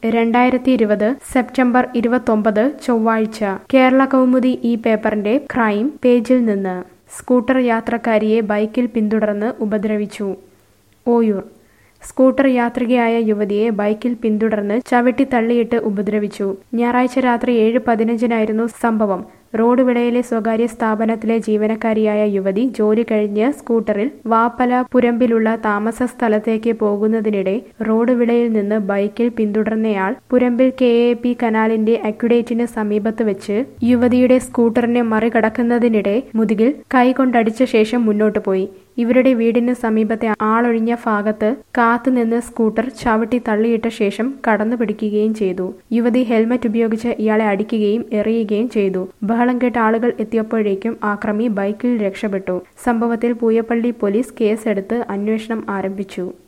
രണ്ടായിരത്തി ഇരുപത് സെപ്റ്റംബർ ഇരുപത്തൊമ്പത് ചൊവ്വാഴ്ച കേരള കൗമുദി ഈ പേപ്പറിന്റെ ക്രൈം പേജിൽ നിന്ന് സ്കൂട്ടർ യാത്രക്കാരിയെ ബൈക്കിൽ പിന്തുടർന്ന് ഉപദ്രവിച്ചു ഓയൂർ സ്കൂട്ടർ യാത്രികയായ യുവതിയെ ബൈക്കിൽ പിന്തുടർന്ന് ചവിട്ടി തള്ളിയിട്ട് ഉപദ്രവിച്ചു ഞായറാഴ്ച രാത്രി ഏഴ് പതിനഞ്ചിനായിരുന്നു സംഭവം റോഡ് വിളയിലെ സ്വകാര്യ സ്ഥാപനത്തിലെ ജീവനക്കാരിയായ യുവതി ജോലി കഴിഞ്ഞ് സ്കൂട്ടറിൽ വാപ്പല പുരമ്പിലുള്ള താമസ സ്ഥലത്തേക്ക് പോകുന്നതിനിടെ റോഡ് വിളയിൽ നിന്ന് ബൈക്കിൽ പിന്തുടർന്നയാൾ പുരമ്പിൽ കെ എ പി കനാലിന്റെ അക്യുഡേറ്റിന് സമീപത്ത് വെച്ച് യുവതിയുടെ സ്കൂട്ടറിനെ മറികടക്കുന്നതിനിടെ മുതുകിൽ കൈകൊണ്ടടിച്ച ശേഷം മുന്നോട്ടു പോയി ഇവരുടെ വീടിന് സമീപത്തെ ആളൊഴിഞ്ഞ ഭാഗത്ത് കാത്തുനിന്ന് സ്കൂട്ടർ ചവിട്ടി തള്ളിയിട്ട ശേഷം കടന്നു പിടിക്കുകയും ചെയ്തു യുവതി ഹെൽമറ്റ് ഉപയോഗിച്ച് ഇയാളെ അടിക്കുകയും എറിയുകയും ചെയ്തു ബഹളം കേട്ട ആളുകൾ എത്തിയപ്പോഴേക്കും ആക്രമി ബൈക്കിൽ രക്ഷപ്പെട്ടു സംഭവത്തിൽ പൂയപ്പള്ളി പോലീസ് കേസെടുത്ത് അന്വേഷണം ആരംഭിച്ചു